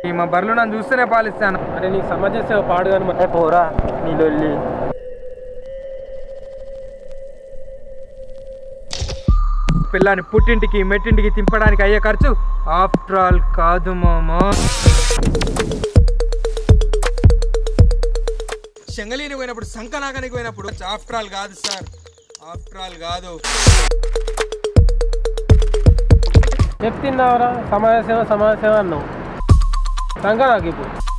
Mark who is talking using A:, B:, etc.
A: ఈ మా బర్రెలు నన్ను చూస్తేనే పాలిస్తాను
B: అరే నీ సమాజ సేవ పాడు కానీ మరి
C: పోరా నీ లొల్లి
A: పిల్లాని పుట్టింటికి మెట్టింటికి తింపడానికి అయ్యే ఖర్చు ఆఫ్టర్ ఆల్ కాదు మామా శంగలీని పోయినప్పుడు సంకనాకానికి పోయినప్పుడు ఆఫ్టర్ ఆల్ కాదు సార్ ఆఫ్టర్ ఆల్ కాదు
B: చెప్తున్నావురా సమాజ సేవ సమాజ సేవ అన్నావు సంఘ నాకు ఇప్పుడు